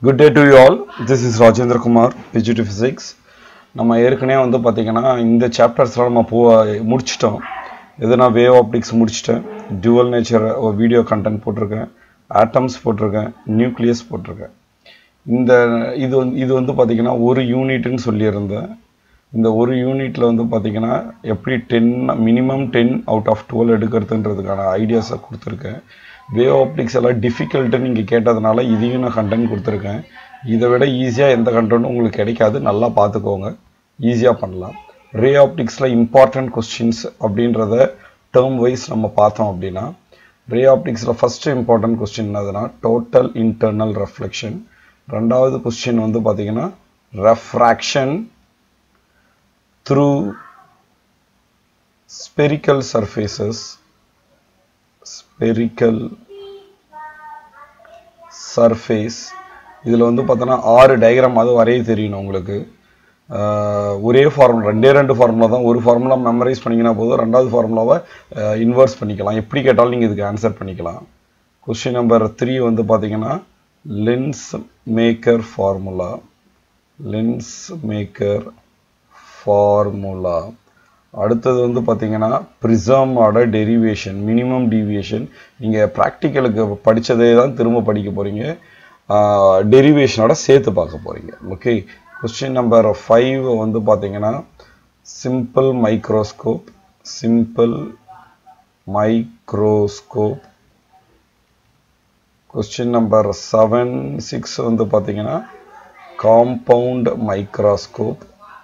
good day to you all this is Rajendra Kumar PGT physics நம்ம ஏற்கனவே வந்து பார்த்தீங்கன்னா இந்த சாப்டர்ஸ்லாம் நம்ம போ முடிச்சிட்டோம் எதுனா வேவ் ஆப்டிக்ஸ் முடிச்சிட்டேன் டியூவல் நேச்சர் வீடியோ கண்டென்ட் போட்டிருக்கேன் ஆட்டம்ஸ் போட்டிருக்கேன் நியூக்ளியஸ் போட்டிருக்கேன் இந்த இது வந்து இது வந்து பார்த்தீங்கன்னா ஒரு யூனிட்னு சொல்லியிருந்தேன் இந்த ஒரு யூனிட்டில் வந்து பார்த்தீங்கன்னா எப்படி ten minimum ten out of twelve எடுக்கிறதுன்றதுக்கான ஐடியாஸை கொடுத்துருக்கேன் வேவ் ஆப்டிக்ஸ் எல்லாம் டிஃபிகல்ட்டுன்னு நீங்கள் கேட்டதுனால இதையும் நான் கண்டென்ட் கொடுத்துருக்கேன் இதை விட ஈஸியாக எந்த கண்டென்ட்டும் உங்களுக்கு கிடைக்காது நல்லா பார்த்துக்கோங்க ஈஸியாக பண்ணலாம் ரே ஆப்டிக்ஸில் இம்பார்ட்டன்ட் கொஸ்டின்ஸ் அப்படின்றத டேர்ம் வைஸ் நம்ம பார்த்தோம் அப்படின்னா ரே ஆப்டிக்ஸில் ஃபஸ்ட்டு இம்பார்ட்டன்ட் கொஸ்டின் என்னதுன்னா டோட்டல் இன்டர்னல் ரெஃப்ளெக்ஷன் ரெண்டாவது கொஸ்டின் வந்து பார்த்தீங்கன்னா refraction through spherical surfaces spherical surface இதில் வந்து பார்த்தோன்னா ஆறு டயக்ராம் அது வரைய தெரியணும் உங்களுக்கு ஆஹ் ஒரே ஃபார்முலா ரெண்டே ரெண்டு ஃபார்முலா தான் ஒரு ஃபார்முலா மெமரைஸ் பண்ணிங்கன்னா போதும் ரெண்டாவது ஃபார்முலாவை இன்வெர்ஸ் பண்ணிக்கலாம் எப்படி கேட்டாலும் நீங்கள் இதுக்கு ஆன்சர் பண்ணிக்கலாம் கொஸ்டின் நம்பர் த்ரீ வந்து பார்த்தீங்கன்னா lens maker formula lens maker formula அடுத்தது வந்து பார்த்தீங்கன்னா ப்ரிசமோட டெரிவேஷன் மினிமம் டீவியேஷன் நீங்கள் ப்ராக்டிக்கலுக்கு படித்ததே தான் திரும்ப படிக்க போகிறீங்க டெரிவேஷனோட சேர்த்து பார்க்க போகிறீங்க ஓகே கொஸ்டின் நம்பர் ஃபைவ் வந்து பார்த்தீங்கன்னா simple microscope simple microscope question number seven six வந்து பார்த்தீங்கன்னா காம்பவுண்ட் மைக்ரோஸ்கோப்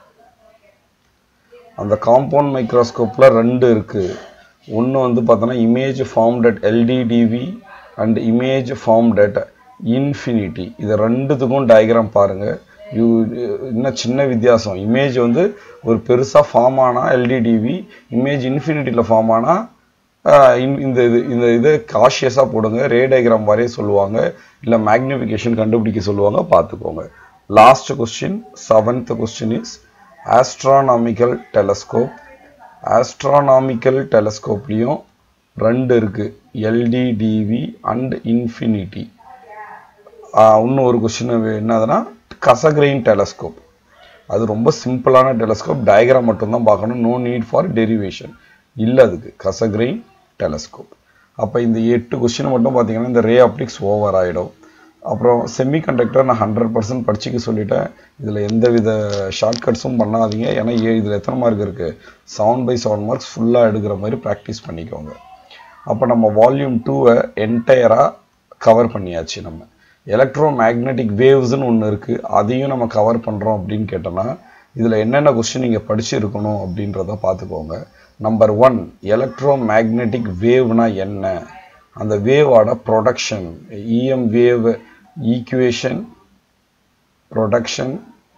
அந்த காம்பவுண்ட் மைக்ரோஸ்கோப்பில் ரெண்டு இருக்குது ஒன்று வந்து பார்த்தோன்னா image formed at LDDV and image formed at infinity இது ரெண்டுத்துக்கும் டயக்ராம் பாருங்கள் யூ இன்னும் சின்ன வித்தியாசம் இமேஜ் வந்து ஒரு பெருசாக ஃபார்ம் ஆனால் எல்டிடிவி இமேஜ் இன்ஃபினிட்டியில் ஃபார்ம் ஆனால் இந்த இது இந்த இதை காஷியஸாக போடுங்க ரே டயக்ராம் வரைய சொல்லுவாங்க இல்லை மேக்னிஃபிகேஷன் கண்டுபிடிக்க சொல்லுவாங்க பார்த்துக்கோங்க last question seventh question is astronomical telescope astronomical டெலஸ்கோப்லேயும் ரெண்டு இருக்குது எல்டிடிவி அண்ட் இன்ஃபினிட்டி இன்னும் ஒரு கொஸ்டின் என்னதுன்னா கசக்ரெயின் டெலஸ்கோப் அது ரொம்ப சிம்பிளான டெலஸ்கோப் டயக்ராம் மட்டும்தான் பார்க்கணும் நோ நீட் ஃபார் டெரிவேஷன் இல்லை அதுக்கு கசக்ரெயின் டெலஸ்கோப் அப்போ இந்த எட்டு கொஸ்டினை மட்டும் பார்த்தீங்கன்னா இந்த ரே ஆப்டிக்ஸ் ஓவர் ஆகிடும் அப்புறம் செமி கண்டக்டர் நான் ஹண்ட்ரட் பர்சன்ட் படிச்சுக்க சொல்லிட்டேன் இதில் எந்த வித ஷார்ட்கட்ஸும் பண்ணாதீங்க ஏன்னா இதில் எத்தனை மார்க் இருக்குது செவன் பை செவன் மார்க்ஸ் ஃபுல்லாக எடுக்கிற மாதிரி ப்ராக்டிஸ் பண்ணிக்கோங்க அப்போ நம்ம வால்யூம் டூவை என்டையராக கவர் பண்ணியாச்சு நம்ம எலக்ட்ரோ மேக்னெட்டிக் வேவ்ஸ்னு ஒன்று இருக்குது அதையும் நம்ம கவர் பண்ணுறோம் அப்படின்னு கேட்டோன்னா இதில் என்னென்ன கொஸ்டின் நீங்கள் படிச்சிருக்கணும் அப்படின்றத பார்த்துக்கோங்க நம்பர் ஒன் எலக்ட்ரோ மேக்னெட்டிக் வேவ்னா என்ன அந்த வேவோட production EM wave equation production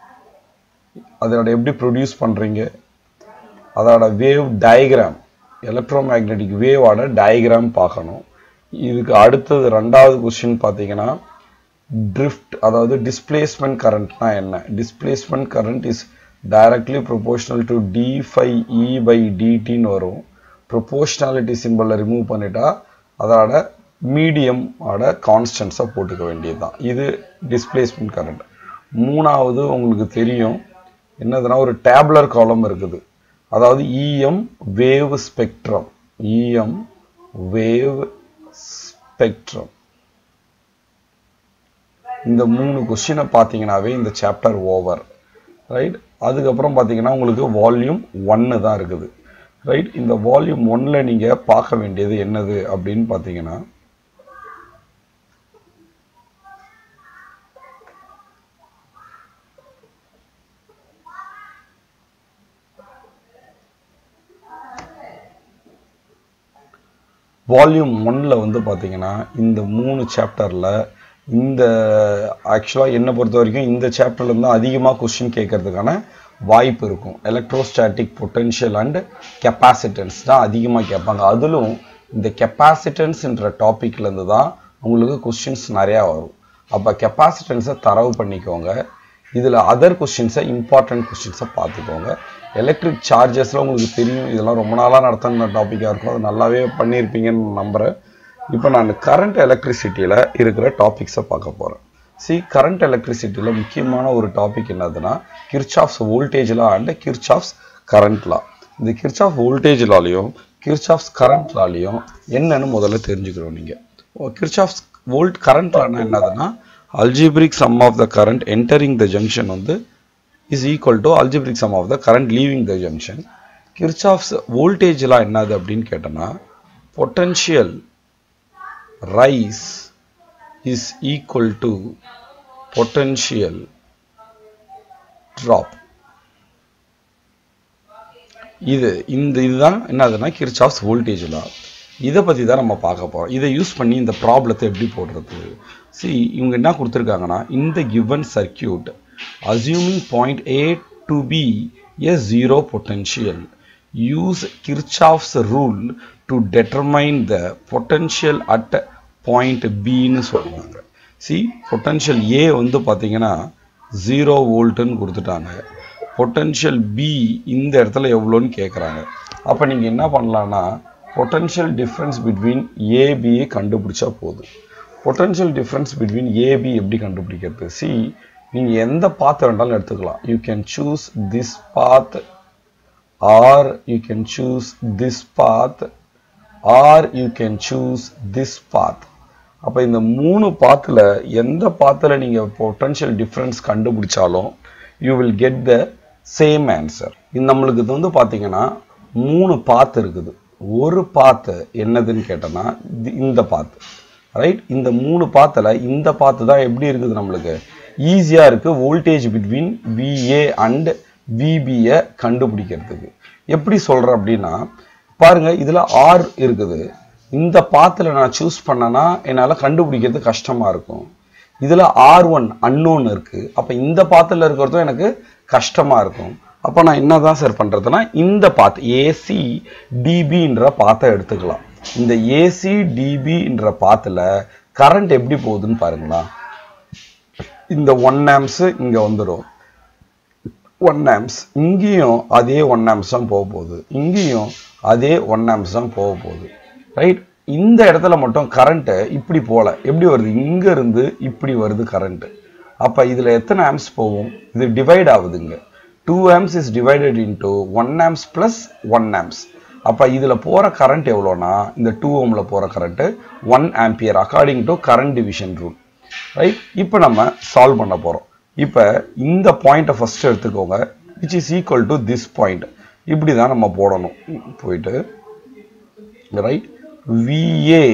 அதோட எப்படி ப்ரொடியூஸ் பண்ணுறீங்க அதோட வேவ் டயக்ராம் எலக்ட்ரோ மேக்னெட்டிக் வேவோட டயக்ராம் பார்க்கணும் இதுக்கு அடுத்தது ரெண்டாவது கொஸ்டின் பார்த்தீங்கன்னா ட்ரிஃப்ட் அதாவது டிஸ்பிளேஸ்மெண்ட் கரண்ட்னா என்ன displacement current is directly proportional to d phi E by டிடின்னு வரும் ப்ரொபோஷ்னாலிட்டி சிம்பிளை ரிமூவ் பண்ணிட்டா அதோட மீடியம் ஆட கான்ஸ்டன்ஸை போட்டுக்க வேண்டியது தான் இது டிஸ்பிளேஸ்மெண்ட் கரண்ட் மூணாவது உங்களுக்கு தெரியும் என்னதுன்னா ஒரு டேப்லர் காலம் இருக்குது அதாவது EM wave spectrum EM wave spectrum இந்த மூணு கொஸ்டினை பார்த்தீங்கன்னாவே இந்த சாப்டர் ஓவர் ரைட் அதுக்கப்புறம் பார்த்தீங்கன்னா உங்களுக்கு வால்யூம் ஒன்று தான் இருக்குது ரைட் இந்த வால்யூம் ஒன்னில் நீங்கள் பார்க்க வேண்டியது என்னது அப்படின்னு பார்த்தீங்கன்னா வால்யூம் ஒன்னில் வந்து பார்த்தீங்கன்னா இந்த மூணு சாப்டரில் இந்த ஆக்சுவலாக என்னை பொறுத்த வரைக்கும் இந்த சாப்டர்லேருந்து அதிகமாக கொஸ்டின் கேட்கறதுக்கான வாய்ப்பு இருக்கும் எலக்ட்ரோஸ்டாட்டிக் பொட்டென்ஷியல் அண்ட் கெப்பாசிட்டன்ஸ் தான் அதிகமாக கேட்பாங்க அதிலும் இந்த கெப்பாசிட்டன்ஸ்ன்ற டாப்பிக்லேருந்து தான் உங்களுக்கு கொஸ்டின்ஸ் நிறையா வரும் அப்போ கெப்பாசிட்டன்ஸை தரவு பண்ணிக்கோங்க இதில் அதர் கொஸ்டின்ஸை இம்பார்ட்டன்ட் கொஸ்டின்ஸை பார்த்துக்கோங்க எலக்ட்ரிக் சார்ஜஸில் உங்களுக்கு தெரியும் இதெல்லாம் ரொம்ப நாளாக நடத்தின டாப்பிக்காக இருக்கும் அது நல்லாவே பண்ணியிருப்பீங்கன்னு நம்புகிறேன் இப்போ நான் கரண்ட் எலக்ட்ரிசிட்டியில் இருக்கிற டாபிக்ஸை பார்க்க போகிறேன் சி கரண்ட் எலக்ட்ரிசிட்டியில் முக்கியமான ஒரு டாபிக் என்னதுன்னா Kirchhoff's voltage law and Kirchhoff's current law இந்த கிர்ச்சாஃப் வோல்டேஜ் லாலையும் கிர்ச்சாஃப்ஸ் கரண்ட் லாலையும் என்னன்னு முதல்ல தெரிஞ்சுக்கிறோம் நீங்கள் கிர்ச்சாஃப்ஸ் வோல்ட் கரண்ட் லானா என்னதுன்னா algebraic sum of the current entering the junction வந்து is equal to algebraic sum of the current leaving the junction Kirchhoff's voltage law என்னது அப்படின்னு கேட்டோன்னா potential rise is equal to potential drop இது இந்த இதுதான் என்னதுன்னா கிர்ச்சாஃப்ஸ் வோல்டேஜ் லா இதை பற்றி தான் நம்ம பார்க்க போகிறோம் இதை யூஸ் பண்ணி இந்த ப்ராப்ளத்தை எப்படி போடுறது சி இவங்க என்ன கொடுத்துருக்காங்கன்னா இந்த given circuit assuming point A to B a zero potential use Kirchhoff's rule to determine the potential at point பின்னு சொல்லுவாங்க சி பொட்டன்ஷியல் ஏ வந்து பார்த்தீங்கன்னா ஜீரோ வோல்ட்டுன்னு கொடுத்துட்டாங்க பொட்டன்ஷியல் பி இந்த இடத்துல எவ்வளோன்னு கேட்குறாங்க அப்போ நீங்கள் என்ன பண்ணலான்னா பொட்டன்ஷியல் டிஃப்ரென்ஸ் பிட்வீன் ஏபியை கண்டுபிடிச்சா போதும் பொட்டன்ஷியல் டிஃப்ரென்ஸ் பிட்வீன் ஏபி எப்படி கண்டுபிடிக்கிறது சி நீங்கள் எந்த பாத் வேண்டாலும் எடுத்துக்கலாம் you can choose this path or you can choose this path or you can choose this path அப்போ இந்த மூணு பாத்தில் எந்த பாத்தில் நீங்கள் பொட்டன்ஷியல் டிஃப்ரென்ஸ் கண்டுபிடிச்சாலும் you will get the same answer இது நம்மளுக்கு இது வந்து பார்த்தீங்கன்னா மூணு பாத்து இருக்குது ஒரு பாத்து என்னதுன்னு கேட்டோன்னா இந்த பாத்து ரைட் இந்த மூணு பாத்தில் இந்த பாத்து தான் எப்படி இருக்குது நம்மளுக்கு ஈஸியாக இருக்குது வோல்டேஜ் பிட்வீன் விஏ அண்ட் விபியை கண்டுபிடிக்கிறதுக்கு எப்படி சொல்கிறேன் அப்படின்னா பாருங்க இதில் ஆர் இருக்குது இந்த பாத்தில் நான் சூஸ் பண்ணனா என்னால் கண்டுபிடிக்கிறது கஷ்டமாக இருக்கும் இதில் ஆர் ஒன் அன்னோன் இருக்குது அப்போ இந்த பாத்தில் இருக்கிறதும் எனக்கு கஷ்டமாக இருக்கும் அப்போ நான் என்ன தான் சார் பண்ணுறதுனா இந்த பாத் ஏசி டிபின்ற பாத்தை எடுத்துக்கலாம் இந்த ஏசி டிபின்ற பாத்தில் கரண்ட் எப்படி போகுதுன்னு பாருங்களா இந்த ஒன் ஆம்ஸ் இங்கே வந்துடும் ஒன் ஆம்ஸ் இங்கேயும் அதே ஒன் ஆம்ஸ் தான் போக போகுது இங்கேயும் அதே ஒன் ஆம்ஸ் தான் போக போகுது ரைட் இந்த இடத்துல மட்டும் கரண்ட்டு இப்படி போகல எப்படி வருது இங்க இருந்து இப்படி வருது கரண்ட் அப்போ இதில் எத்தனை ஆம்ஸ் போகும் இது டிவைட் ஆகுதுங்க two ohms is divided into one ohms plus one ohms அப்போ இதில் போகிற கரண்ட் எவ்வளோனா இந்த டூ ஓமில் போகிற current one ampere according to current division rule right இப்போ நம்ம சால்வ் பண்ண போகிறோம் இப்போ இந்த பாயிண்ட்டை ஃபஸ்ட்டு எடுத்துக்கோங்க which is equal to this point இப்படி தான் நம்ம போடணும் போயிட்டு right VA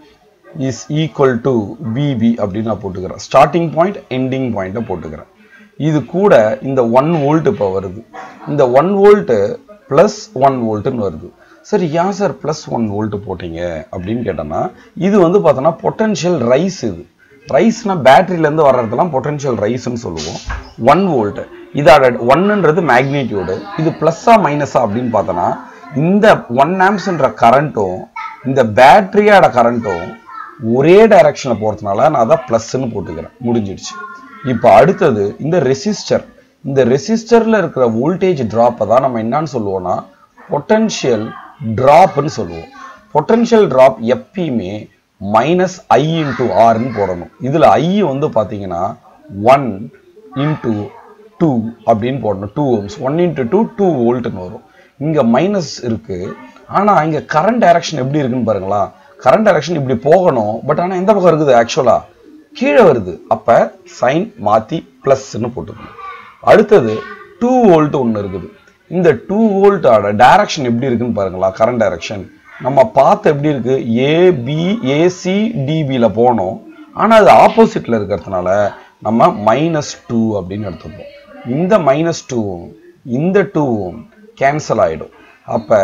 is equal to VB அப்படின்னு நான் போட்டுக்கிறேன் ஸ்டார்டிங் பாயிண்ட் எண்டிங் பாயிண்ட்டை போட்டுக்கிறேன் இது கூட இந்த ஒன் வோல்ட் இப்போ வருது இந்த ஒன் வோல்ட்டு ப்ளஸ் ஒன் வோல்ட்டுன்னு வருது சரி ஏன் சார் ப்ளஸ் ஒன் வோல்ட் போட்டீங்க அப்படின்னு கேட்டோன்னா இது வந்து பார்த்தோன்னா பொட்டன்ஷியல் ரைஸ் இது ரைஸ்னா பேட்டரியிலேருந்து வர்றதெல்லாம் பொட்டன்ஷியல் ரைஸ்ன்னு சொல்லுவோம் ஒன் வோல்ட் இதோட ஒன்னுன்றது மேக்னிடியூடு இது ப்ளஸ்ஸா மைனஸா அப்படின்னு பார்த்தோன்னா இந்த ஒன் ஆம்ஸ்ன்ற கரண்ட்டும் இந்த பேட்டரியோட கரண்ட்டும் ஒரே டைரக்ஷனில் போகிறதுனால நான் அதை ப்ளஸ்ன்னு போட்டுக்கிறேன் முடிஞ்சிடுச்சு இப்போ அடுத்தது இந்த ரெசிஸ்டர் இந்த ரெசிஸ்டரில் இருக்கிற வோல்டேஜ் ட்ராப்பை தான் நம்ம என்னன்னு சொல்லுவோம்னா பொட்டன்ஷியல் ட்ராப்னு சொல்லுவோம் பொட்டன்ஷியல் ட்ராப் எப்பயுமே மைனஸ் ஐ இன்டூ ஆர்னு போடணும் இதில் ஐ வந்து பார்த்தீங்கன்னா ஒன் இன்டூ டூ அப்படின்னு போடணும் two ohms one into two two வோல்ட்னு வரும் இங்கே மைனஸ் இருக்குது ஆனால் இங்கே கரண்ட் டைரக்ஷன் எப்படி இருக்குன்னு பாருங்களா கரண்ட் டைரக்ஷன் இப்படி போகணும் பட் ஆனால் எந்த பக்கம் இருக்குது ஆக்சுவலாக கீழே வருது அப்போ சைன் மாற்றி ப்ளஸ்ன்னு போட்டுக்கணும் அடுத்தது டூ வோல்ட் ஒன்று இருக்குது இந்த டூ வோல்ட்டோட டைரக்ஷன் எப்படி இருக்குன்னு பாருங்களா கரண்ட் டைரக்ஷன் நம்ம பார்த்து எப்படி இருக்கு ஏபி ஏசி டிபியில் போனோம் ஆனால் அது ஆப்போசிட்டில் இருக்கிறதுனால நம்ம மைனஸ் டூ அப்படின்னு எடுத்துப்போம் இந்த மைனஸ் டூவும் இந்த டூவும் கேன்சல் ஆகிடும் அப்போ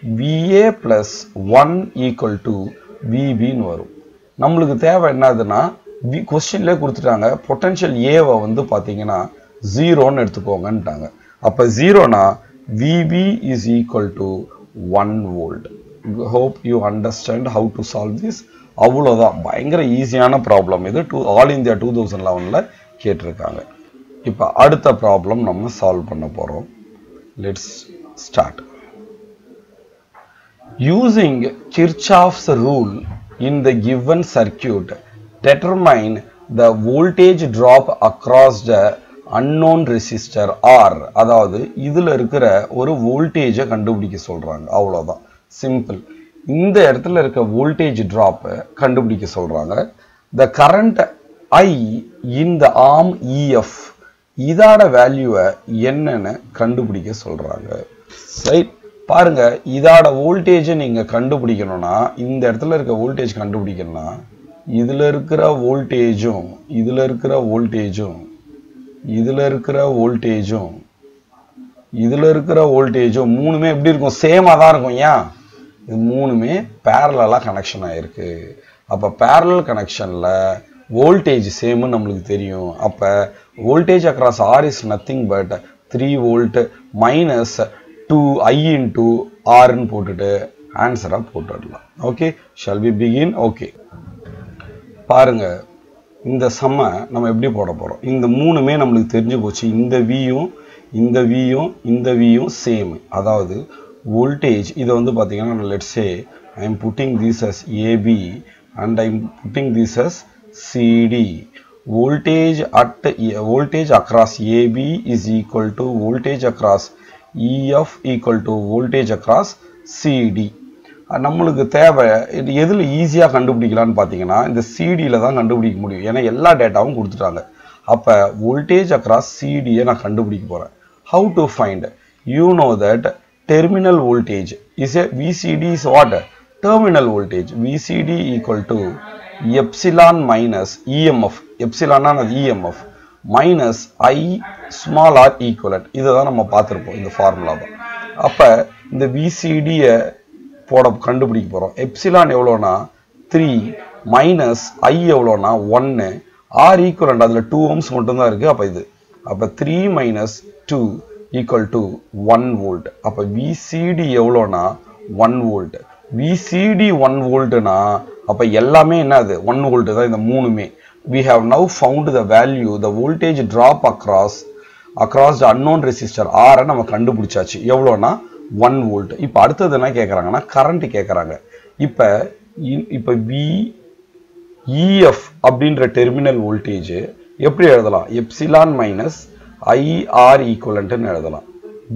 VA plus one equal to விபின்னு வரும் நம்மளுக்கு தேவை என்னதுன்னா வி கொஸ்டின்லேயே கொடுத்துட்டாங்க பொட்டன்ஷியல் ஏவை வந்து பார்த்தீங்கன்னா ஜீரோன்னு எடுத்துக்கோங்கன்ட்டாங்க அப்போ ஜீரோனா VB is equal to one volt hope you understand how to solve this அவ்வளோதான் பயங்கர ஈஸியான ப்ராப்ளம் இது two all India two thousand லெவனில் கேட்டிருக்காங்க இப்போ அடுத்த ப்ராப்ளம் நம்ம சால்வ் பண்ண போகிறோம் let's start Using Kirchhoff's rule in the given circuit, determine the voltage drop across the unknown resistor R அதாவது இதுல இருக்கிற ஒரு வோல்டேஜை கண்டுபிடிக்க சொல்றாங்க அவ்வளவுதான் சிம்பிள் இந்த இடத்துல இருக்க வோல்டேஜ் டிராப் கண்டுபிடிக்க சொல்றாங்க the current I in the arm EF இதோட வேல்யூவை என்னன்னு கண்டுபிடிக்க சொல்றாங்க ரைட் பாருங்க இதோட வோல்டேஜ் நீங்க கண்டுபிடிக்கணும்னா இந்த இடத்துல இருக்க வோல்டேஜ் கண்டுபிடிக்கணும்னா இதுல இருக்கிற வோல்டேஜும் இதுல இருக்கிற வோல்டேஜும் இதுல இருக்கிற வோல்டேஜும் இதுல இருக்கிற வோல்டேஜும் மூணுமே எப்படி இருக்கும் சேமா தான் இருக்கும் ஏன் இது மூணுமே பேரலா கனெக்ஷன் ஆயிருக்கு அப்ப பேரலல் கனெக்ஷன்ல வோல்டேஜ் சேம்னு நம்மளுக்கு தெரியும் அப்ப voltage across R is nothing but three volt minus two I into ஆர்ன்னு போட்டுட்டு ஆன்சரா போட்டுடலாம் okay shall we begin okay பாருங்க இந்த சம்ம நம்ம எப்படி போட போறோம் இந்த மூணுமே நம்மளுக்கு தெரிஞ்சு போச்சு இந்த வியும் இந்த வியும் இந்த வியும் சேம் அதாவது வோல்டேஜ் இதை வந்து பார்த்தீங்கன்னா let's say I am putting this as AB and I am putting this as CD voltage at voltage across AB is equal to voltage across EF equal to voltage across CD நம்மளுக்கு தேவை இது எதில் ஈஸியாக கண்டுபிடிக்கலாம்னு பார்த்தீங்கன்னா இந்த சிடியில் தான் கண்டுபிடிக்க முடியும் ஏன்னா எல்லா டேட்டாவும் கொடுத்துட்டாங்க அப்போ வோல்டேஜ் அக்ராஸ் சிடியை நான் கண்டுபிடிக்க போகிறேன் how to find you know that terminal voltage is a VCD is what terminal voltage VCD equal to epsilon minus EMF எப்சிலானா அது EMF minus I small R ஈக்குவலட் இதை தான் நம்ம பார்த்துருப்போம் இந்த ஃபார்முலாவை அப்போ இந்த விசிடியை போட கண்டுபிடிக்க போகிறோம் எப்சிலான் எவ்வளோனா த்ரீ மைனஸ் ஐ எவ்வளோனா ஒன்று ஆர் ஈக்குவலண்ட் அதில் டூ ஓம்ஸ் மட்டும்தான் இருக்குது அப்போ இது அப்போ three minus two equal to one volt அப்போ விசிடி எவ்வளோனா ஒன் வோல்ட் விசிடி ஒன் வோல்ட்னா அப்போ எல்லாமே என்னது ஒன் வோல்ட் தான் இந்த மூணுமே we have now found the value the voltage drop across across the unknown resistor R நம்ம கண்டுபிடிச்சாச்சு எவ்வளோனா ஒன் வோல்ட் இப்போ அடுத்தது என்ன கேட்குறாங்கன்னா கரண்ட் கேட்குறாங்க இப்போ இப்போ வி இஎஃப் அப்படின்ற டெர்மினல் வோல்டேஜ் எப்படி எழுதலாம் எப்சிலான் மைனஸ் ஐஆர் ஈக்குவலன்ட்னு எழுதலாம்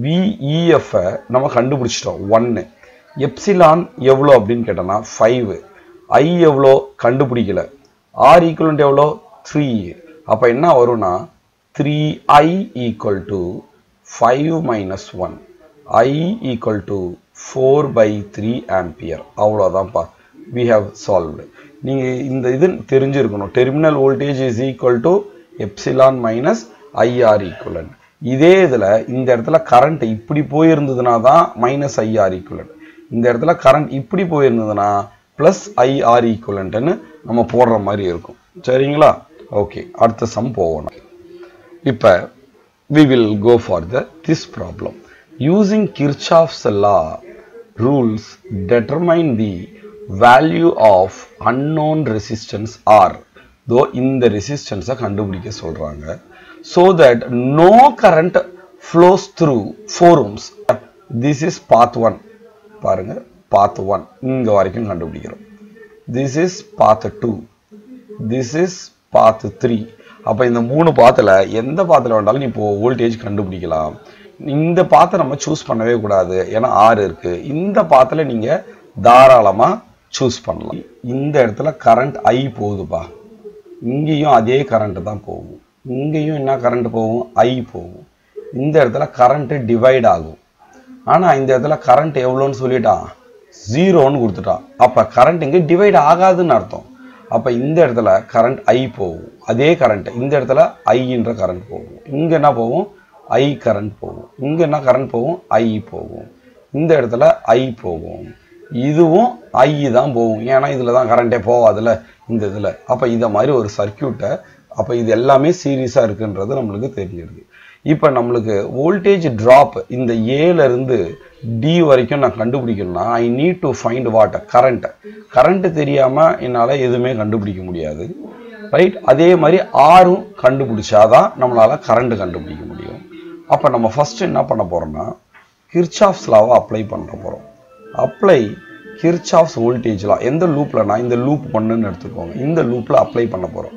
விஇஎஃப் நம்ம கண்டுபிடிச்சிட்டோம் ஒன்று எப்சிலான் எவ்வளோ அப்படின்னு கேட்டோம்னா ஃபைவ் ஐ எவ்வளோ கண்டுபிடிக்கல ஆர் ஈக்குவலண்ட் எவ்வளோ த்ரீ அப்போ என்ன வரும்னா three I equal to five minus one I equal to four by three ampere அவ்வளோதான்ப்பா வி ஹவ் சால்வ்டு நீங்கள் இந்த இது தெரிஞ்சிருக்கணும் terminal voltage is equal to epsilon minus IR equivalent இதே இதில் இந்த இடத்துல கரண்ட் இப்படி போயிருந்ததுனா தான் மைனஸ் ஐஆர் ஈக்குவலண்ட் இந்த இடத்துல கரண்ட் இப்படி போயிருந்ததுன்னா ப்ளஸ் ஐஆர் ஈக்குவலண்ட்னு நம்ம போடுற மாதிரி இருக்கும் சரிங்களா ஓகே அடுத்த சம் போகணும் இப்போ we will go for the this problem using kirchhoff's law rules determine the value of unknown resistance r though இந்த resistance கண்டுபிடிக்க சொல்றாங்க so that no current flows through four ohms this is path 1 பாருங்க path 1 இங்க வரைக்கும் கண்டுபிடிக்கிறோம் this is path 2 this is path 3 அப்ப இந்த மூணு பாத்துல எந்த பாத்துல வேண்டாலும் நீ இப்போ வோல்டேஜ் கண்டுபிடிக்கலாம் இந்த பாத்தை நம்ம சூஸ் பண்ணவே கூடாது ஏன்னா ஆறு இருக்கு இந்த பாத்துல நீங்க தாராளமா சூஸ் பண்ணலாம் இந்த இடத்துல கரண்ட் ஐ போகுதுப்பா இங்கேயும் அதே கரண்ட் தான் போகும் இங்கேயும் என்ன கரண்ட் போகும் ஐ போகும் இந்த இடத்துல கரண்ட் டிவைட் ஆகும் ஆனா இந்த இடத்துல கரண்ட் எவ்வளோன்னு சொல்லிட்டான் ஜீரோன்னு கொடுத்துட்டான் அப்ப கரண்ட் இங்க டிவைட் ஆகாதுன்னு அர்த்தம் அப்ப இந்த இடத்துல கரண்ட் ஐ போகும் அதே கரண்ட் இந்த இடத்துல ஐன்ற கரண்ட் போகும் இங்க என்ன போகும் ஐ கரண்ட் போகும் இங்க என்ன கரண்ட் போகும் ஐ போகும் இந்த இடத்துல ஐ போகும் இதுவும் ஐ தான் போகும் ஏன்னா இதுல தான் கரண்டே போகாதுல்ல இந்த இதுல அப்ப இத மாதிரி ஒரு சர்க்கியூட்டை அப்ப இது எல்லாமே சீரியஸா இருக்குன்றது நம்மளுக்கு தெரிஞ்சிருக்கு இப்ப நம்மளுக்கு வோல்டேஜ் டிராப் இந்த ஏல இருந்து டி வரைக்கும் நான் கண்டுபிடிக்கணும்னா I need to find what current current தெரியாம என்னால எதுவுமே கண்டுபிடிக்க முடியாது ரைட் அதே மாதிரி ஆறும் கண்டுபிடிச்சாதான் நம்மளால கரண்ட் கண்டுபிடிக்க முடியும் அப்ப நம்ம ஃபர்ஸ்ட் என்ன பண்ண போறோம்னா கிர்ச்சாஃப்ஸ் லாவை அப்ளை பண்ண போறோம் அப்ளை கிர்ச்சாஃப்ஸ் வோல்டேஜ் லா எந்த லூப்லனா இந்த லூப் ஒன்றுன்னு எடுத்துக்கோங்க இந்த லூப்ல அப்ளை பண்ண போறோம்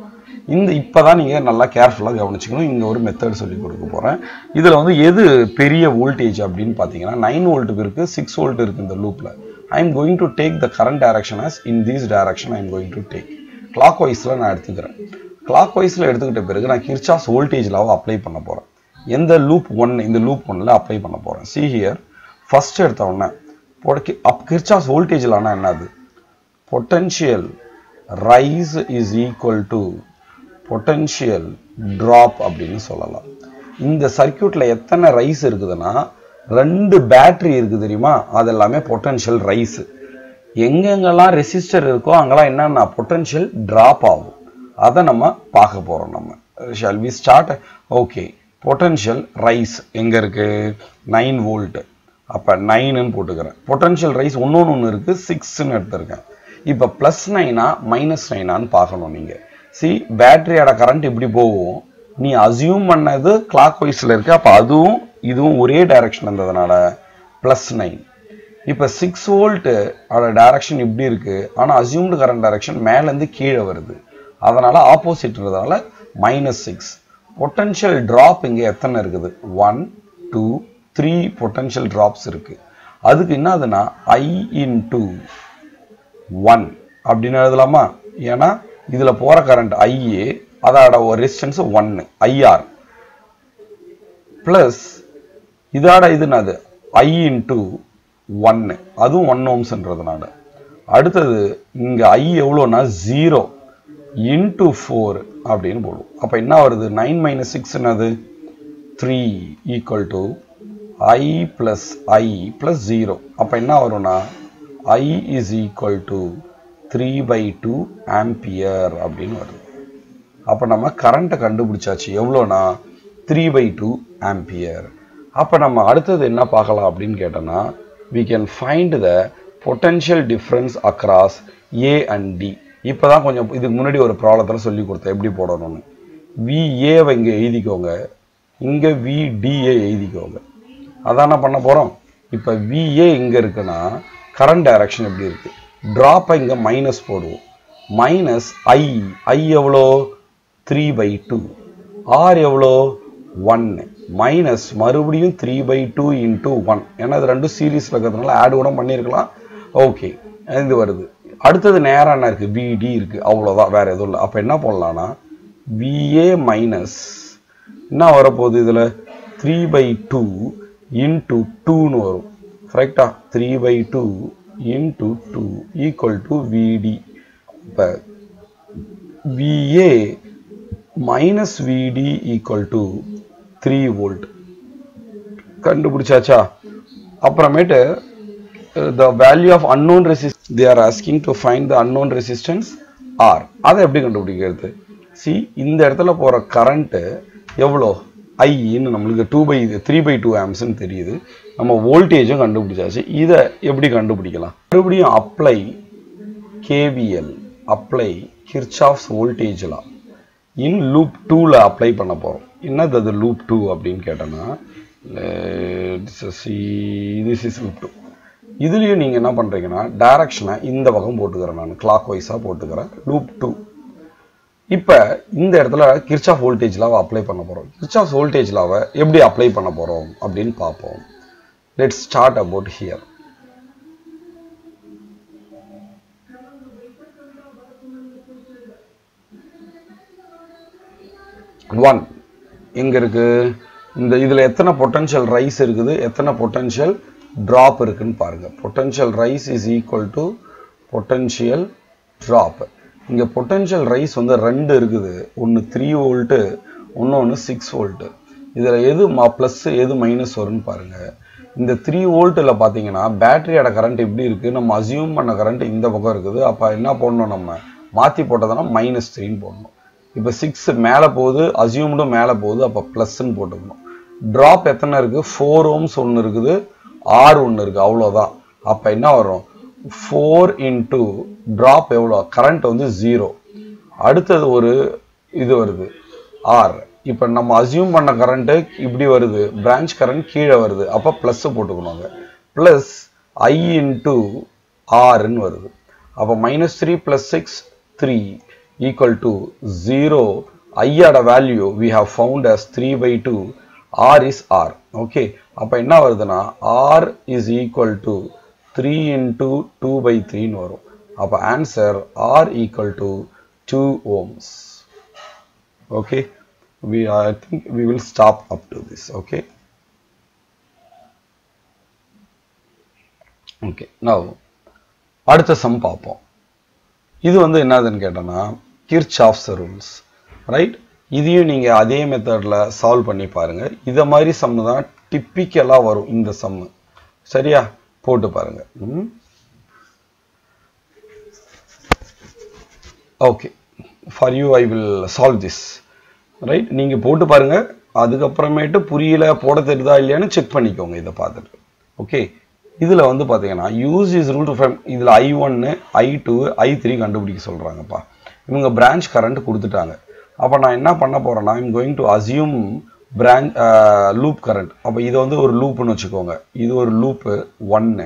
இந்த இப்போ தான் நீங்கள் நல்லா கேர்ஃபுல்லாக கவனிச்சுக்கணும் இங்கே ஒரு மெத்தட் சொல்லி கொடுக்க போகிறேன் இதில் வந்து எது பெரிய வோல்டேஜ் அப்படின்னு பார்த்தீங்கன்னா நைன் வோல்ட்டுக்கு இருக்குது சிக்ஸ் வோல்ட் இருக்குது இந்த லூப்பில் I am going to take the current direction as in this direction I am going to take கிளாக் வைஸில் நான் எடுத்துக்கிறேன் கிளாக் வைஸில் எடுத்துக்கிட்ட பிறகு நான் கிர்ச்சாஸ் வோல்டேஜ் லாவை அப்ளை பண்ண போகிறேன் எந்த லூப் ஒன் இந்த லூப் ஒன்னில் அப்ளை பண்ண போகிறேன் சி ஹியர் ஃபர்ஸ்ட் எடுத்த உடனே போட அப் கிர்ச்சாஸ் வோல்டேஜ் லானா என்னது potential rise is equal to potential drop அப்படின்னு சொல்லலாம் இந்த சர்க்கியூட்ல எத்தனை ரைஸ் இருக்குதுன்னா ரெண்டு பேட்டரி இருக்கு தெரியுமா அது எல்லாமே பொட்டன்ஷியல் ரைஸ் எங்கெங்கெல்லாம் ரெசிஸ்டர் இருக்கோ அங்கெல்லாம் என்னன்னா பொட்டன்ஷியல் டிராப் ஆகும் அதை நம்ம பார்க்க போறோம் நம்ம shall we start okay potential rise எங்க இருக்கு நைன் வோல்ட் அப்ப நைனுன்னு போட்டுக்கிறேன் பொட்டன்ஷியல் ரைஸ் ஒன்னொன்று ஒன்று இருக்கு சிக்ஸ்ன்னு எடுத்திருக்கேன் இப்போ ப்ளஸ் நைனா மைனஸ் நைனான்னு பார்க்கணும் நீங்க சி பேட்டரியோட கரண்ட் இப்படி போகும் நீ அசியூம் பண்ணது கிளாக் வைஸில் இருக்கு அப்போ அதுவும் இதுவும் ஒரே டைரக்ஷன் இருந்ததுனால ப்ளஸ் நைன் இப்போ சிக்ஸ் வோல்ட்டு அதோட டைரக்ஷன் இப்படி இருக்கு ஆனால் அசியூம்டு கரண்ட் டைரக்ஷன் மேலேருந்து கீழே வருது அதனால ஆப்போசிட்ன்றதால மைனஸ் சிக்ஸ் பொட்டன்ஷியல் ட்ராப் இங்கே எத்தனை இருக்குது one two three potential drops இருக்கு அதுக்கு என்னதுன்னா ஐ இன் டூ ஒன் அப்படின்னு எழுதலாமா ஏன்னா இதுல போற கரண்ட் ஐஏ அதோட ஒரு ரெசிஸ்டன்ஸ் ஒன்னு ஐஆர் பிளஸ் இதோட இது என்னது ஐ இன்டூ ஒன்னு அதுவும் ஒன் ஓம்ஸ்ன்றதுனால அடுத்தது இங்க ஐ எவ்வளோனா ஜீரோ இன்டூ ஃபோர் அப்படின்னு போடுவோம் அப்ப என்ன வருது நைன் மைனஸ் சிக்ஸ் என்னது three equal to I plus I plus zero அப்ப என்ன வரும்னா I is equal to three by two ampere அப்படின்னு வருது அப்போ நம்ம கரண்ட்டை கண்டுபிடிச்சாச்சு எவ்வளோனா த்ரீ பை டூ ஆம்பியர் அப்போ நம்ம அடுத்தது என்ன பார்க்கலாம் அப்படின்னு கேட்டோம்னா we can find the potential difference across A and D இப்போ தான் கொஞ்சம் இதுக்கு முன்னாடி ஒரு ப்ராப்ளத்தில் சொல்லி கொடுத்தேன் எப்படி போடணும்னு விஏவை இங்கே எழுதிக்கோங்க இங்கே விடிஏ எழுதிக்கோங்க அதான் என்ன பண்ண போகிறோம் இப்போ விஏ இங்கே இருக்குன்னா கரண்ட் டைரக்ஷன் எப்படி இருக்கு ட்ராப்பை இங்கே மைனஸ் போடுவோம் மைனஸ் ஐ ஐ எவ்வளோ த்ரீ பை டூ ஆர் எவ்வளோ ஒன்னு மைனஸ் மறுபடியும் three by two into one ஏன்னா இது ரெண்டும் சீரீஸில் இருக்கிறதுனால ஆட் கூட பண்ணியிருக்கலாம் ஓகே இது வருது அடுத்தது நேரம் என்ன இருக்கு விடி இருக்கு அவ்வளோதான் வேற எதுவும் இல்லை அப்போ என்ன பண்ணலாம்னா விஏ மைனஸ் என்ன வரப்போகுது இதில் த்ரீ பை டூ இன்டூ டூன்னு வரும் கரெக்டா three by two into two equal to VD இப்போ VA minus VD equal to three volt கண்டுபிடிச்சாச்சா அப்புறமேட்டு the value of unknown resist they are asking to find the unknown resistance R அதை எப்படி கண்டுபிடிக்கிறது C இந்த இடத்துல போகிற கரண்ட்டு எவ்வளோ ஐன்னு நம்மளுக்கு two by three by two ஆம்ஸ்ன்னு தெரியுது நம்ம வோல்டேஜும் கண்டுபிடிச்சாச்சு இதை எப்படி கண்டுபிடிக்கலாம் மறுபடியும் apply KVL apply Kirchhoff's voltage law in loop டூவில் அப்ளை பண்ண போகிறோம் என்னது அது லூப் டூ அப்படின்னு கேட்டோன்னா திஸ் இஸ் லூப் டூ இதுலேயும் நீங்கள் என்ன பண்ணுறீங்கன்னா டைரக்ஷனை இந்த பக்கம் போட்டுக்கிறேன் நான் கிளாக் வைஸாக போட்டுக்கிறேன் லூப் டூ இப்போ இந்த இடத்துல கிர்ச்சாஃப் வோல்டேஜ் லாவை அப்ளை பண்ண போகிறோம் கிர்ச்சாஃப் வோல்டேஜ் லாவை எப்படி அப்ளை பண்ண போகிறோம் அப்படின்னு பார்ப்போம் let start about here one எங்க இருக்கு இந்த இதுல எத்தனை பொட்டன்ஷியல் ரைஸ் இருக்குது எத்தனை பொட்டன்ஷியல் டிராப் இருக்குன்னு பாருங்க potential rise is equal to potential drop இங்க பொட்டன்ஷியல் ரைஸ் வந்து ரெண்டு இருக்குது ஒன்று த்ரீ வோல்ட்டு இன்னொன்று சிக்ஸ் வோல்ட்டு இதில் எது ப்ளஸ் எது மைனஸ் வரும்னு பாருங்க இந்த த்ரீ வோல்ட்டில் பார்த்தீங்கன்னா பேட்டரியோட கரண்ட் எப்படி இருக்கு நம்ம அசியூம் பண்ண கரண்ட் இந்த பக்கம் இருக்குது அப்போ என்ன போடணும் நம்ம மாற்றி போட்டதுன்னா மைனஸ் த்ரீன்னு போடணும் இப்போ சிக்ஸ் மேலே போகுது அசியூம்டும் மேலே போகுது அப்போ ப்ளஸ்ன்னு போட்டுக்கணும் ட்ராப் எத்தனை இருக்குது ஃபோர் ஓம்ஸ் ஒன்று இருக்குது ஆர் ஒன்று இருக்குது அவ்வளோதான் அப்போ என்ன வரும் ஃபோர் இன்ட்டு ட்ராப் எவ்வளோ கரண்ட் வந்து ஜீரோ அடுத்தது ஒரு இது வருது ஆர் இப்போ நம்ம அசியூம் பண்ண கரண்ட்டு இப்படி வருது பிரான்ச் கரண்ட் கீழே வருது அப்போ ப்ளஸ் போட்டுக்கணுங்க ப்ளஸ் ஐ இன்ட்டு ஆர்ன்னு வருது அப்போ minus three plus six three equal to 0 i ஓட value we have found as 3 by 2 r is r okay அப்ப என்ன வருதுன்னா r is equal to 3 into 2 by 3 ன்னு வரும் அப்ப answer r equal to 2 ohms okay we i think we will stop up to this okay okay now அடுத்த sum பார்ப்போம் இது வந்து என்னதுன்னு கேட்டோம்னா கிர்ச்சாஃப்ஸ் ரூல்ஸ் ரைட் இதையும் நீங்கள் அதே மெத்தடில் சால்வ் பண்ணி பாருங்க இதை மாதிரி சம் தான் டிப்பிக்கலாக வரும் இந்த சம்மு சரியா போட்டு பாருங்க okay for you I will solve this right நீங்கள் போட்டு பாருங்க அதுக்கப்புறமேட்டு புரியல போட தெரியுதா இல்லையான்னு செக் பண்ணிக்கோங்க இதை பார்த்துட்டு ஓகே இதில் வந்து பார்த்தீங்கன்னா use is rule to five இதில் ஐ ஒன்னு ஐ டூ ஐ த்ரீ கண்டுபிடிக்க சொல்கிறாங்கப்பா இவங்க பிரான்ச் கரண்ட் கொடுத்துட்டாங்க அப்போ நான் என்ன பண்ண போகிறேன்னா I'm going to assume branch loop current அப்போ இதை வந்து ஒரு லூப்புன்னு வச்சுக்கோங்க இது ஒரு லூப்பு ஒன்று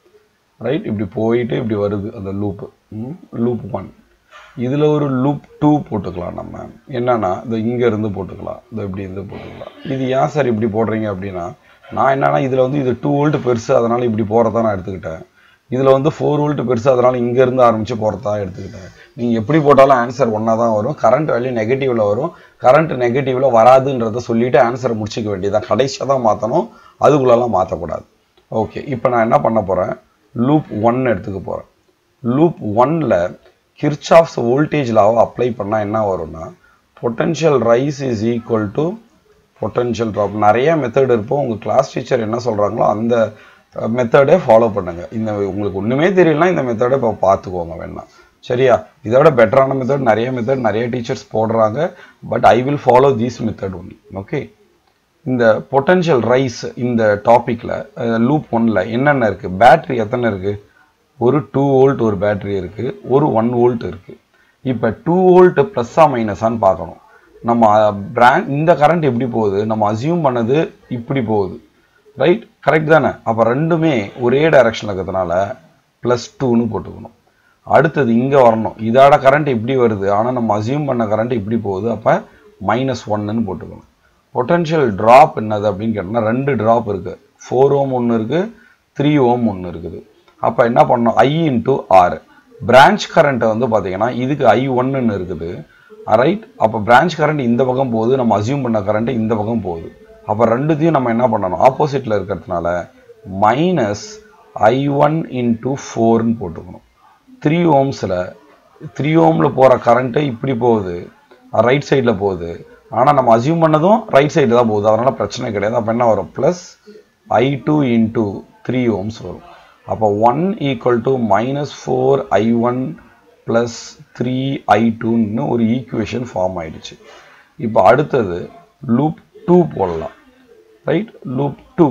ரைட் இப்படி போயிட்டு இப்படி வருது அந்த லூப்பு லூப் ஒன் இதில் ஒரு லூப் டூ போட்டுக்கலாம் நம்ம என்னன்னா இந்த இங்கே இருந்து போட்டுக்கலாம் இந்த இப்படி இருந்து போட்டுக்கலாம் இது ஏன் சார் இப்படி போடுறீங்க அப்படின்னா நான் என்னன்னா இதில் வந்து இது டூ வோல்ட் பெருசு அதனால் இப்படி போகிறதா நான் எடுத்துக்கிட்டேன் இதில் வந்து ஃபோர் வோல்ட் பெருசு அதனால் இங்கேருந்து ஆரம்பித்து போகிறதா எடுத்துக்கிட்டேன் நீங்கள் எப்படி போட்டாலும் ஆன்சர் ஒன்றா தான் வரும் கரண்ட் வேல்யூ நெகட்டிவில் வரும் கரண்ட் நெகட்டிவில் வராதுன்றத சொல்லிவிட்டு ஆன்சரை முடிச்சிக்க வேண்டியதான் கடைசியாக தான் மாற்றணும் அதுக்குள்ளெல்லாம் மாற்றக்கூடாது ஓகே இப்போ நான் என்ன பண்ண போகிறேன் லூப் ஒன் எடுத்துக்க போகிறேன் லூப் ஒன்னில் கிர்ச்சாஃப்ஸ் வோல்டேஜ் லாவை அப்ளை பண்ணால் என்ன வரும்னா potential rise is equal to potential drop நிறைய மெத்தட் இருப்போம் உங்கள் கிளாஸ் டீச்சர் என்ன சொல்கிறாங்களோ அந்த மெத்தடே ஃபாலோ பண்ணுங்க இந்த உங்களுக்கு ஒன்றுமே தெரியலனா இந்த மெத்தடை இப்போ பார்த்துக்கோங்க வேணாம் சரியா இதை விட பெட்டரான மெத்தட் நிறைய மெத்தட் நிறைய டீச்சர்ஸ் போடுறாங்க but I will follow these method only okay இந்த பொட்டன்ஷியல் ரைஸ் இந்த டாப்பிக்கில் லூப் ஒன்ல என்னென்ன இருக்குது பேட்ரி எத்தனை இருக்குது ஒரு டூ வோல்ட் ஒரு பேட்டரி இருக்குது ஒரு ஒன் வோல்ட் இருக்குது இப்போ டூ வோல்ட் ப்ளஸ்ஸா மைனஸான்னு பார்க்கணும் நம்ம பிராண்ட் இந்த கரண்ட் எப்படி போகுது நம்ம அசியூம் பண்ணது இப்படி போகுது ரைட் கரெக்ட் தானே அப்போ ரெண்டுமே ஒரே டைரக்ஷனில் இருக்கிறதுனால ப்ளஸ் டூன்னு போட்டுக்கணும் அடுத்தது இங்கே வரணும் இதோட கரண்ட் இப்படி வருது ஆனால் நம்ம அசியூம் பண்ண கரண்ட் இப்படி போகுது அப்போ மைனஸ் ஒன்னுன்னு போட்டுக்கணும் பொட்டன்ஷியல் ட்ராப் என்னது அப்படின்னு கேட்டோம்னா ரெண்டு ட்ராப் இருக்குது ஃபோர் ஓம் ஒன்று இருக்குது த்ரீ ஓம் ஒன்று இருக்குது அப்போ என்ன பண்ணணும் ஐ இன்ட்டு ஆர் பிரான்ச் கரண்ட்டை வந்து பார்த்தீங்கன்னா இதுக்கு ஐ ஒன்னுன்னு இருக்குது ரைட் அப்போ பிரான்ச் கரண்ட் இந்த பக்கம் போகுது நம்ம அசியூம் பண்ண கரண்ட் இந்த பக்கம் போகுது அப்போ ரெண்டுத்தையும் நம்ம என்ன பண்ணணும் ஆப்போசிட்டில் இருக்கிறதுனால மைனஸ் ஐ ஒன் இன்ட்டு ஃபோர்னு போட்டுக்கணும் த்ரீ ஓம்ஸில் த்ரீ ஓமில் போகிற கரண்ட்டு இப்படி போகுது ரைட் சைடில் போகுது ஆனால் நம்ம அசியூம் பண்ணதும் ரைட் சைடு தான் போகுது அதனால் பிரச்சனை கிடையாது அப்போ என்ன வரும் plus I two into three ohms வரும் அப்போ one equal to minus four I one plus three I டூன்னு ஒரு ஈக்குவேஷன் ஃபார்ம் ஆயிடுச்சு இப்போ அடுத்தது லூப் டூ போடலாம் ரைட் லூப் டூ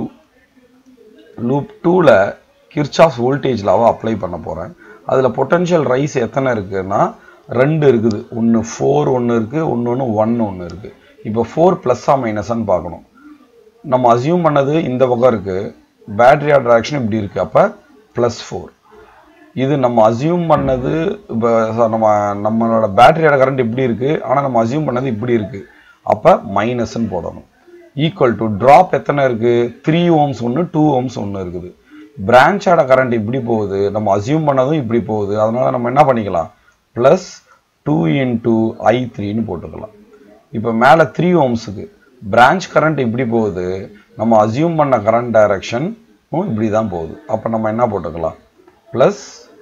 லூப் டூவில் கிர்ச்சாஃப் வோல்டேஜ் லாவை அப்ளை பண்ண போகிறேன் அதில் பொட்டன்ஷியல் ரைஸ் எத்தனை இருக்குன்னா ரெண்டு இருக்குது ஒன்று ஃபோர் ஒன்று இருக்குது ஒன்று ஒன்று ஒன் ஒன்று இருக்குது இப்போ ஃபோர் ப்ளஸ்ஸா மைனஸான்னு பார்க்கணும் நம்ம அசியூம் பண்ணது இந்த பக்கம் இருக்குது பேட்டரியா ட்ராக்ஷன் இப்படி இருக்குது அப்போ ப்ளஸ் ஃபோர் இது நம்ம அசியூம் பண்ணது இப்போ நம்ம நம்மளோட பேட்டரியோட கரண்ட் இப்படி இருக்குது ஆனால் நம்ம அசியூம் பண்ணது இப்படி இருக்குது அப்போ மைனஸ்ன்னு போடணும் ஈக்குவல் டு ட்ராப் எத்தனை இருக்குது த்ரீ ஓம்ஸ் ஒன்று டூ ஓம்ஸ் ஒன்று இருக்குது பிரான்ச்சோட கரண்ட் இப்படி போகுது நம்ம அசியூம் பண்ணதும் இப்படி போகுது அதனால நம்ம என்ன பண்ணிக்கலாம் ப்ளஸ் டூ இன்டூ ஐ த்ரீன்னு போட்டுக்கலாம் இப்போ மேலே த்ரீ ஓம்ஸுக்கு பிரான்ச் கரண்ட் இப்படி போகுது நம்ம அசியூம் பண்ண கரண்ட் டைரக்ஷன் இப்படி தான் போகுது அப்போ நம்ம என்ன போட்டுக்கலாம் ப்ளஸ்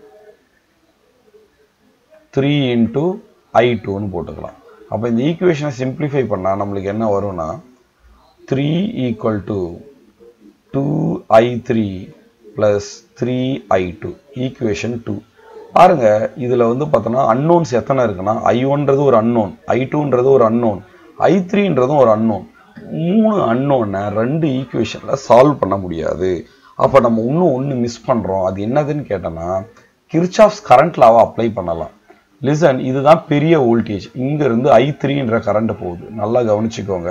த்ரீ இன்டூ ஐ டூன்னு போட்டுக்கலாம் அப்போ இந்த ஈக்குவேஷனை சிம்பிளிஃபை பண்ணால் நம்மளுக்கு என்ன வரும்னா three equal to two I three plus three I two equation two பாருங்க இதில் வந்து பார்த்தோன்னா அன்னோன்ஸ் எத்தனை இருக்குன்னா ஐ ஒன்றது ஒரு அன்னோன் ஐ டூன்றது ஒரு அன்னோன் ஐ த்ரீன்றதும் ஒரு அன்னோன் மூணு அன்னோனை ரெண்டு ஈக்குவேஷனில் சால்வ் பண்ண முடியாது அப்போ நம்ம இன்னும் ஒன்று மிஸ் பண்ணுறோம் அது என்னதுன்னு கேட்டோன்னா கிர்ச்சாஃப்ஸ் கரண்ட் லாவை அப்ளை பண்ணலாம் லிசன் இதுதான் பெரிய வோல்டேஜ் இருந்து ஐ த்ரீன்ற கரண்ட் போகுது நல்லா கவனிச்சுக்கோங்க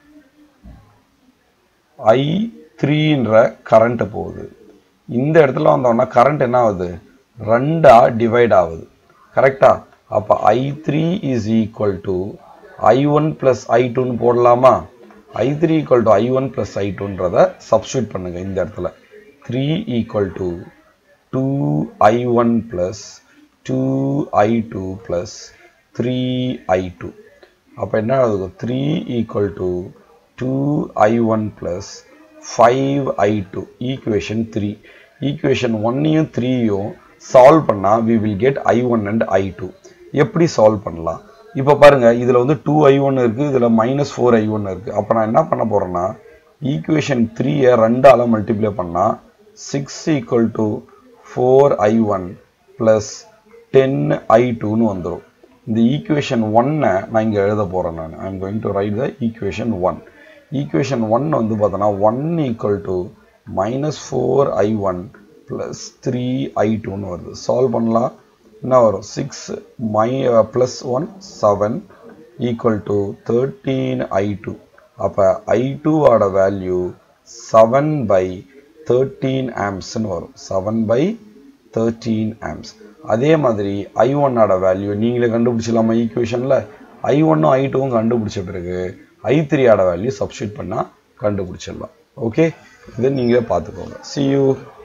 ஐ த்ரீன்ற கரண்ட் போகுது இந்த இடத்துல வந்தோம்னா கரண்ட் என்ன ஆகுது ரெண்டா டிவைட் ஆகுது கரெக்டா அப்போ I three is equal to I one plus I டூன்னு போடலாமா I three equal to I one plus I டூன்றதை சப்ஸ்டியூட் பண்ணுங்க இந்த இடத்துல three equal to two I one plus two I two plus three I two அப்போ என்ன ஆகுது three equal to two I one plus five I two equation three equation ஒன்னையும் த்ரீயும் solve பண்ணால் we will get I one and I two எப்படி solve பண்ணலாம் இப்போ பாருங்க இதில் வந்து டூ ஐ ஒன் இருக்குது இதில் மைனஸ் ஃபோர் ஐ ஒன் இருக்குது அப்போ நான் என்ன பண்ண போகிறேன்னா ஈக்குவேஷன் த்ரீயை ரெண்டால் மல்டிப்ளை பண்ணால் six equal to four I one plus ten I டூன்னு வந்துடும் இந்த ஈக்குவேஷன் ஒன்னை நான் இங்கே எழுத போகிறேன் நான் I am going to write the equation one equation one வந்து பார்த்தோன்னா one equal to minus four I one plus three I டூன்னு வருது சால்வ் பண்ணலாம் என்ன வரும் six my plus one seven equal to thirteen I two அப்போ I டூவோட value seven by thirteen ஆம்ஸ்ன்னு வரும் செவன் பை தேர்ட்டீன் ஆம்ஸ் அதே மாதிரி ஐ ஒன்னோட வேல்யூ நீங்களே கண்டுபிடிச்சலாமா ஈக்குவேஷனில் ஐ ஒன்னும் ஐ டூவும் கண்டுபிடிச்ச பிறகு ஐ த்ரீயோட வேல்யூ சப்ஸ்டியூட் பண்ணால் கண்டுபிடிச்சிடலாம் ஓகே இதை நீங்களே பார்த்துக்கோங்க சி யூ